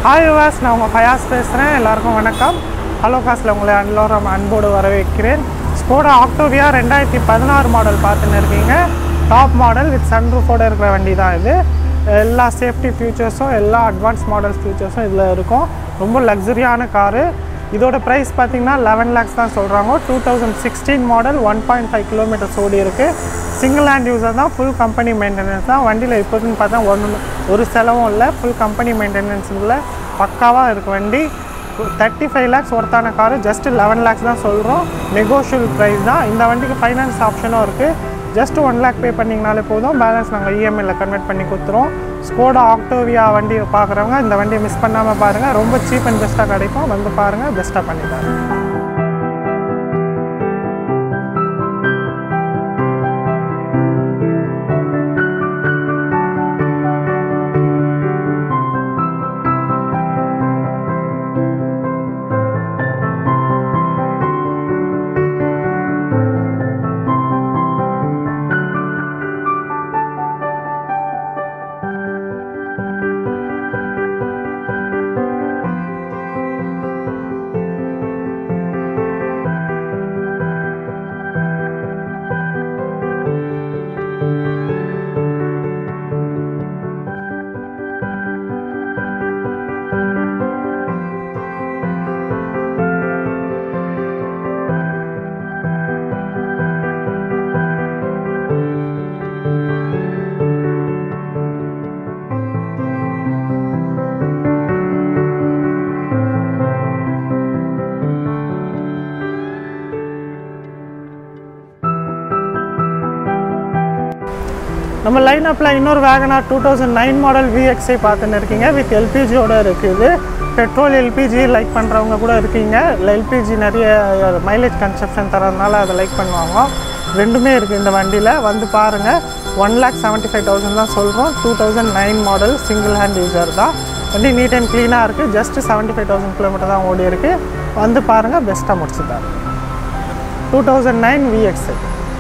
hi யுவாஸ் நான் உங்கள் ஃபயாஸ் பேசுகிறேன் எல்லாருக்கும் வணக்கம் ஹலோ காசில் உங்களை எல்லோரும் அன்போடு வரவேற்கிறேன் ஸ்கோடா ஆக்டோவியா ரெண்டாயிரத்தி பதினாறு மாடல் பார்த்துன்னு இருக்கீங்க டாப் மாடல் வித் சன்ரூஃபோட இருக்கிற வண்டி தான் இது எல்லா சேஃப்டி ஃபியூச்சர்ஸும் எல்லா அட்வான்ஸ் மாடல்ஸ் ஃபியூச்சர்ஸும் இதில் இருக்கும் ரொம்ப லக்ஸரியான காரு இதோட ப்ரைஸ் பார்த்தீங்கன்னா லெவன் லேக்ஸ் தான் சொல்கிறாங்க two thousand sixteen model one point five kilometres ஓடி இருக்குது சிங்கிள் ஹேண்ட் யூஸர் தான் ஃபுல் கம்பெனி மெயின்டெனன்ஸ் தான் வண்டியில் இப்போதுன்னு பார்த்தா ஒன்று ஒரு செலவும் இல்லை ஃபுல் கம்பெனி மெயின்டெனன்ஸ் இல்லை பக்காவாக இருக்கு வண்டி தேர்ட்டி ஃபைவ் லேக்ஸ் ஒர்த்தான காரு ஜஸ்ட் லெவன் லேக்ஸ் தான் சொல்கிறோம் நெகோஷியல் ப்ரைஸ் தான் இந்த வண்டிக்கு ஃபைனான்ஸ் ஆப்ஷனும் இருக்குது ஜஸ்ட் ஒன் லேக் பே பண்ணிங்கனாலே போதும் பேலன்ஸ் நாங்கள் இஎம்ஐல கன்வெர்ட் பண்ணி கொடுத்துருவோம் ஸ்கோடா ஆக்டோவியா வண்டி பார்க்குறவங்க இந்த வண்டியை மிஸ் பண்ணாமல் பாருங்கள் ரொம்ப சீப் அண்ட் பெஸ்ட்டாக கிடைக்கும் வந்து பாருங்கள் பெஸ்ட்டாக பண்ணி தரேன் நம்ம லைன் அப்பில் இன்னொரு WagonR two thousand nine model விஎக்ஸை பார்த்துன்னு இருக்கீங்க வித் எல்பிஜியோட இருக்குது பெட்ரோல் எல்பிஜி லைக் பண்ணுறவங்க கூட இருக்கீங்க எல்பிஜி நிறைய மைலேஜ் கன்சப்ஷன் தரதுனால அதை லைக் பண்ணுவாங்க ரெண்டுமே இருக்குது இந்த வண்டியில் வந்து பாருங்கள் one lakh seventy five thousand தான் சொல்கிறோம் two thousand nine model single hand user தான் வண்டி நீட் அண்ட் க்ளீனாக இருக்குது just seventy five thousand kilometre தான் ஓடி இருக்குது வந்து பாருங்கள் பெஸ்ட்டாக முடிச்சுட்டாரு டூ தௌசண்ட் நைன் விஎக்ஸை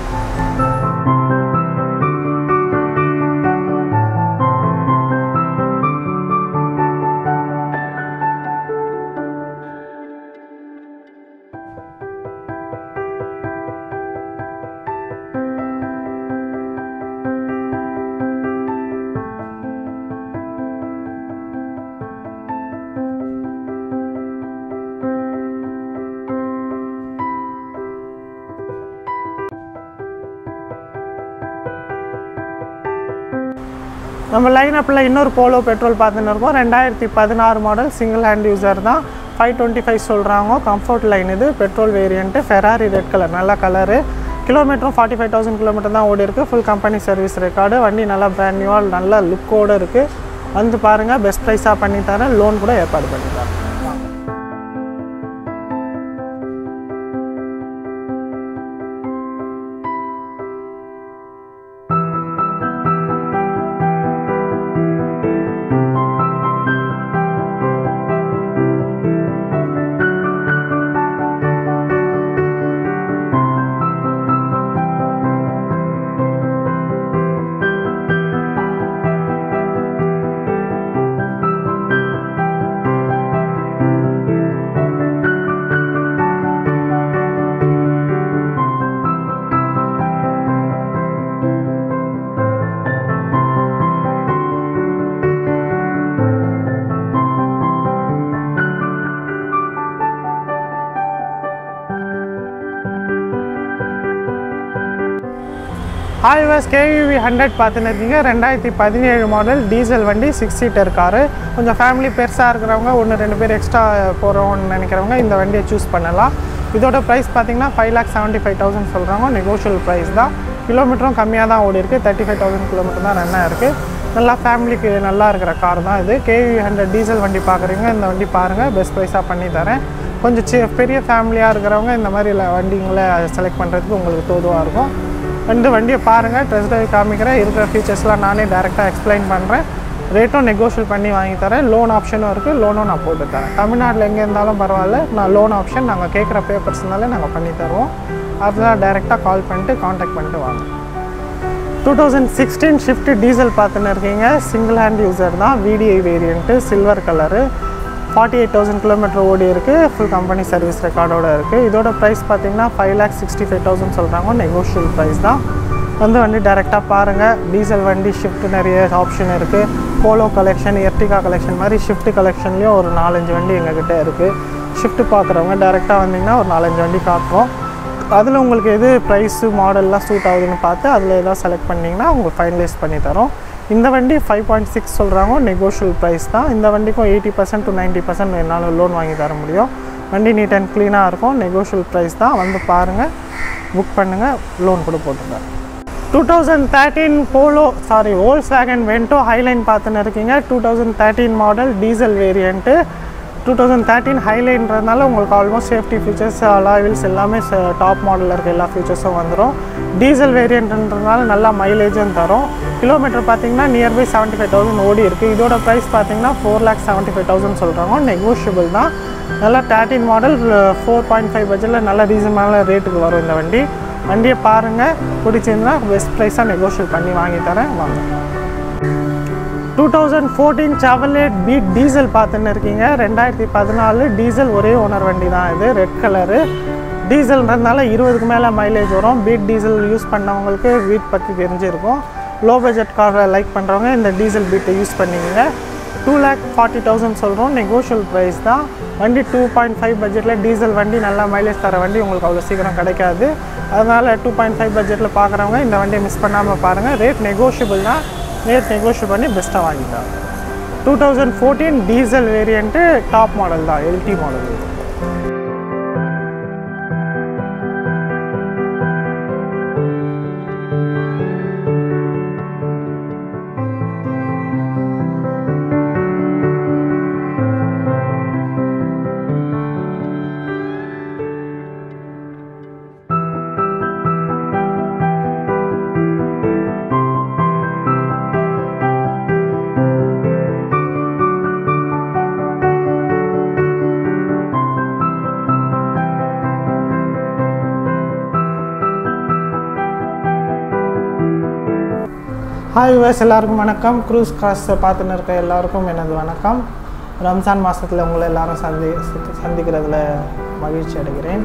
நம்ம லைன் அப்பில் இன்னொரு போலோ பெட்ரோல் பார்த்துன்னு இருக்கோம் ரெண்டாயிரத்தி பதினாறு மாடல் சிங்கிள் ஹேண்ட் யூசர் தான் ஃபைவ் டுவெண்ட்டி ஃபைவ் சொல்கிறாங்க கம்ஃபர்ட் லைன் இது petrol variant Ferrari red colour நல்ல கலரு கிலோமீட்டரும் ஃபார்ட்டி ஃபைவ் தௌசண்ட் கிலோமீட்டர் தான் ஓடி இருக்குது ஃபுல் கம்பெனி சர்வீஸ் ரெக்கார்டு வண்டி நல்லா பிராண்ட் நியூவாக நல்ல லுக்கோடு இருக்குது வந்து பாருங்கள் பெஸ்ட் ப்ரைஸாக பண்ணி தரேன் லோன் கூட ஏற்பாடு பண்ணி தரேன் ஹாய்வஸ் கேவிவி ஹண்ட்ரட் பார்த்துன்னு இருக்கீங்க ரெண்டாயிரத்தி பதினேழு மாடல் டீசல் வண்டி சிக்ஸ் சீட்டர் காரு கொஞ்சம் ஃபேமிலி பெருசாக இருக்கிறவங்க ஒன்று ரெண்டு பேர் எக்ஸ்ட்ரா போகிறோம்னு நினைக்கிறவங்க இந்த வண்டியை சூஸ் பண்ணலாம் இதோட ப்ரைஸ் பார்த்தீங்கன்னா five lakh seventy five thousand சொல்கிறாங்க நெகோஷியல் ப்ரைஸ் தான் கிலோமீட்டரும் கம்மியாக தான் ஓடி இருக்குது தேர்ட்டி ஃபைவ் தௌசண்ட் கிலோமீட்டர் தான் ரன்னாக இருக்குது நல்லா ஃபேமிலிக்கு நல்லா இருக்கிற கார் தான் இது கேவி ஹண்ட்ரட் டீசல் வண்டி பார்க்குறீங்க இந்த வண்டி பாருங்கள் பெஸ்ட் ப்ரைஸாக பண்ணி தரேன் கொஞ்சம் சி பெரிய ஃபேமிலியாக இருக்கிறவங்க இந்த மாதிரி வண்டிங்களை செலக்ட் பண்ணுறதுக்கு உங்களுக்கு தோதுவாக இருக்கும் ரெண்டு வண்டியை பாருங்கள் டெஸ்ட் ட்ரைவ் காமிக்கிறேன் இருக்கிற ஃபீச்சர்ஸ்லாம் நானே டேரெக்டாக எக்ஸ்பிளைன் பண்ணுறேன் ரேட்டும் நெகோஷியல் பண்ணி வாங்கி தரேன் லோன் ஆப்ஷனும் இருக்குது லோனும் நான் போட்டு தரேன் தமிழ்நாட்டில் எங்கே இருந்தாலும் பரவாயில்ல நான் லோன் ஆப்ஷன் நாங்கள் கேட்குற பேப்பர்ஸ்னாலே நாங்கள் பண்ணி தருவோம் அதெல்லாம் டேரெக்டாக கால் பண்ணிட்டு காண்டாக்ட் பண்ணிட்டு வாங்க two thousand sixteen Swift diesel பார்த்துன்னு இருக்கீங்க சிங்கிள் ஹேண்ட் யூசர் தான் VDI variant silver colour forty eight thousand kilometre ஓடி இருக்குது ஃபுல் கம்பெனி சர்வீஸ் ரெக்கார்டோட இருக்குது இதோட ப்ரைஸ் பார்த்தீங்கன்னா five lakh sixty five thousand சொல்கிறாங்க நெகோஷியல் ப்ரைஸ் தான் வந்து வண்டி டேரெக்டாக பாருங்கள் டீசல் வண்டி ஷிஃப்ட் நிறைய ஆப்ஷன் இருக்குது போலோ கலெக்ஷன் எர்டிகா கலெக்ஷன் மாதிரி ஷிஃப்ட் கலெக்ஷன்லேயும் ஒரு நாலஞ்சு வண்டி எங்ககிட்ட இருக்குது ஷிஃப்ட் பார்க்குறவங்க டேரெக்டாக வந்தீங்கன்னா ஒரு நாலஞ்சு வண்டி காட்டுறோம் அதில் உங்களுக்கு எது ப்ரைஸு மாடல்லாம் சூட் ஆகுதுன்னு பார்த்து அதில் எதாவது செலக்ட் பண்ணிங்கன்னா உங்களுக்கு ஃபைனலைஸ் பண்ணி தரோம் இந்த வண்டி ஃபைவ் பாயிண்ட் சிக்ஸ் சொல்கிறாங்க நெகோஷியல் ப்ரைஸ் தான் இந்த வண்டிக்கும் eighty percent to ninety percent என்னால் லோன் வாங்கி தர முடியும் வண்டி நீட் அண்ட் க்ளீனாக இருக்கும் நெகோஷியல் ப்ரைஸ் தான் வந்து பாருங்கள் புக் பண்ணுங்கள் லோன் கூட போட்டுருங்க two thousand thirteen Polo sorry Volkswagen Vento highline பார்த்துன்னு இருக்கீங்க two thousand thirteen model diesel variant two thousand thirteen ஹைலைன்றதுனால உங்களுக்கு ஆல்மோஸ்ட் சேஃப்டி ஃபீச்சர்ஸ் அலாவில்ஸ் எல்லாமே டாப் மாடலில் இருக்க எல்லா ஃபீச்சர்ஸும் வந்துடும் டீசல் வேரியண்ட்ன்றதுனால நல்லா மைலேஜும் தரும் கிலோமீட்டர் பார்த்தீங்கன்னா நியர்பை செவன்ட்டி ஃபைவ் தௌசண்ட் ஓடி இருக்குது இதோட ப்ரைஸ் பார்த்தீங்கன்னா four lakh seventy five thousand சொல்கிறாங்க நெகோஷியபிள் தான் நல்லா thirteen model four point five பட்ஜெட்டில் நல்ல ரீசனபிளான ரேட்டுக்கு வரும் இந்த வண்டி வண்டியை பாருங்கள் பிடிச்சிருந்தா பெஸ்ட் ப்ரைஸாக நெகோஷியேட் பண்ணி வாங்கி தரேன் வாங்க two thousand fourteen Chevrolet Beat diesel பார்த்துன்னு இருக்கீங்க ரெண்டாயிரத்தி பதினாலு டீசல் ஒரே ஓனர் வண்டி தான் இது ரெட் கலரு டீசல்ன்றதுனால இருபதுக்கு மேலே மைலேஜ் வரும் பீட் டீசல் யூஸ் பண்ணவங்களுக்கு பீட் பற்றி தெரிஞ்சிருக்கும் லோ பட்ஜெட் காரை லைக் பண்ணுறவங்க இந்த டீசல் பீட்டை யூஸ் பண்ணிக்கங்க டூ லேக் ஃபார்ட்டி தௌசண்ட் சொல்கிறோம் நெகோஷியல் ப்ரைஸ் தான் வண்டி டூ பாயிண்ட் ஃபைவ் பட்ஜெட்டில் டீசல் வண்டி நல்லா மைலேஜ் தர வண்டி உங்களுக்கு அவ்வளோ சீக்கிரம் கிடைக்காது அதனால் டூ பாயிண்ட் ஃபைவ் பட்ஜெட்டில் பார்க்குறவங்க இந்த வண்டியை மிஸ் பண்ணாமல் பாருங்கள் ரேட் நெகோஷியபிள் தான் ரேட் நெகோஷியேட் பண்ணி பெஸ்ட்டாக வாங்கிட்டாங்க two thousand fourteen diesel variant top model தான் எல்டி மாடல் இது ஹாய் யூஎஸ் எல்லாருக்கும் வணக்கம் க்ரூஸ் காஸ் பார்த்துன்னு இருக்க எல்லாருக்கும் எனது வணக்கம் ரம்ஜான் மாதத்தில் உங்களை எல்லாரும் சந்தி சந்திக்கிறதுல மகிழ்ச்சி அடைகிறேன்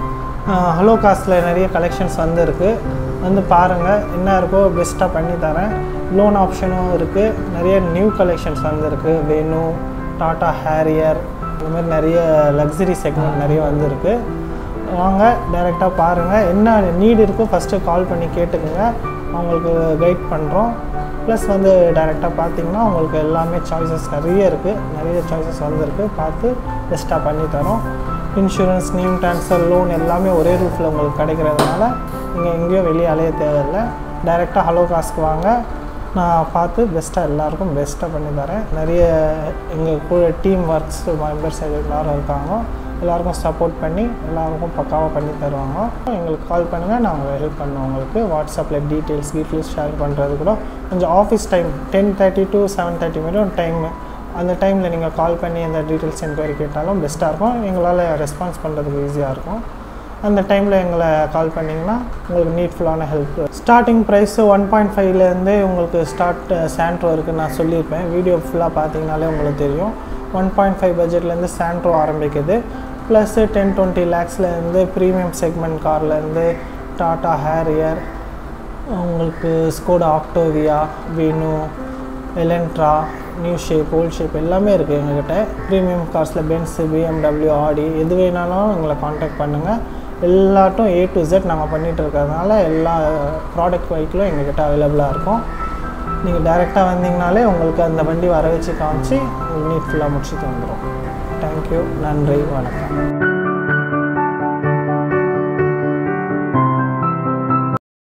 ஹலோ காஸ்ட்டில் நிறைய கலெக்ஷன்ஸ் வந்துருக்கு வந்து பாருங்கள் என்ன இருக்கோ பெஸ்ட்டாக பண்ணி தரேன் லோன் ஆப்ஷனும் இருக்குது நிறைய நியூ கலெக்ஷன்ஸ் வந்திருக்கு வேணு டாட்டா ஹேரியர் இது மாதிரி நிறைய லக்ஸரி செக்மெண்ட் நிறைய வந்திருக்கு வாங்க டைரெக்டாக பாருங்கள் என்ன நீட் இருக்கோ ஃபஸ்ட்டு கால் பண்ணி கேட்டுக்கோங்க அவங்களுக்கு கைட் பண்ணுறோம் ப்ளஸ் வந்து டைரெக்டாக பார்த்தீங்கன்னா உங்களுக்கு எல்லாமே சாய்ஸஸ் நிறைய இருக்குது நிறைய சாய்ஸஸ் வந்திருக்கு பார்த்து பெஸ்ட்டாக பண்ணி தரோம் இன்சூரன்ஸ் நேம் ட்ரான்ஸ்ஃபர் லோன் எல்லாமே ஒரே ரூஃபில் உங்களுக்கு கிடைக்கிறதுனால நீங்கள் எங்கேயும் வெளியே அலைய தேவையில்லை டைரெக்டாக ஹலோ காஸ்க்கு வாங்க நான் பார்த்து பெஸ்ட்டாக எல்லாருக்கும் பெஸ்ட்டாக பண்ணி தரேன் நிறைய எங்கள் கூட டீம் ஒர்க்ஸ் மெம்பர்ஸ் எல்லோரும் இருக்காங்க எல்லாருக்கும் சப்போர்ட் பண்ணி எல்லாருக்கும் பக்காவாக பண்ணி தருவாங்க எங்களுக்கு கால் பண்ணுங்கள் நாங்கள் ஹெல்ப் பண்ணுவோம் உங்களுக்கு வாட்ஸ்அப்பில் டீட்டெயில்ஸ் டீட்டெயில்ஸ் ஷேர் பண்ணுறது கூட கொஞ்சம் office time ten thirty to seven thirty வரையும் டைம் அந்த டைமில் நீங்கள் கால் பண்ணி அந்த டீட்டெயில்ஸ் என்கொயரி கேட்டாலும் பெஸ்ட்டாக இருக்கும் எங்களால் ரெஸ்பான்ஸ் பண்ணுறதுக்கு ஈஸியாக இருக்கும் அந்த டைமில் எங்களை கால் பண்ணிங்கன்னா உங்களுக்கு நீட்ஃபுல்லான help starting price one point ஃபைவ்லேருந்து உங்களுக்கு ஸ்டார்ட் சாண்ட்ரோ இருக்குன்னு நான் சொல்லியிருப்பேன் வீடியோ ஃபுல்லாக பார்த்தீங்கனாலே உங்களுக்கு தெரியும் ஒன் பாயிண்ட் ஃபைவ் பட்ஜெட்லேருந்து சாண்ட்ரோ ஆரம்பிக்குது ப்ளஸ்ஸு டென் டுவெண்ட்டி லேக்ஸ்லேருந்து ப்ரீமியம் செக்மெண்ட் கார்லேருந்து டாட்டா ஹேரியர் உங்களுக்கு Skoda Octavia Venue Elantra new shape old shape எல்லாமே இருக்குது எங்ககிட்ட ப்ரீமியம் கார்ஸில் பென்ஸு பிஎம்டபிள்யூ ஆடி எது வேணாலும் எங்களை காண்டாக்ட் பண்ணுங்கள் எல்லாட்டும் ஏ டு Z நாங்கள் பண்ணிகிட்டு இருக்கிறதுனால எல்லா ப்ராடக்ட் வெஹிக்கிளும் எங்ககிட்ட அவைலபிளாக இருக்கும் நீங்கள் டைரெக்டாக வந்தீங்கனாலே உங்களுக்கு அந்த வண்டி வர வச்சு காமிச்சு உங்களுக்கு நீட் ஃபுல்லாக முடிச்சுட்டு வந்துடும் தேங்க்யூ நன்றி வணக்கம்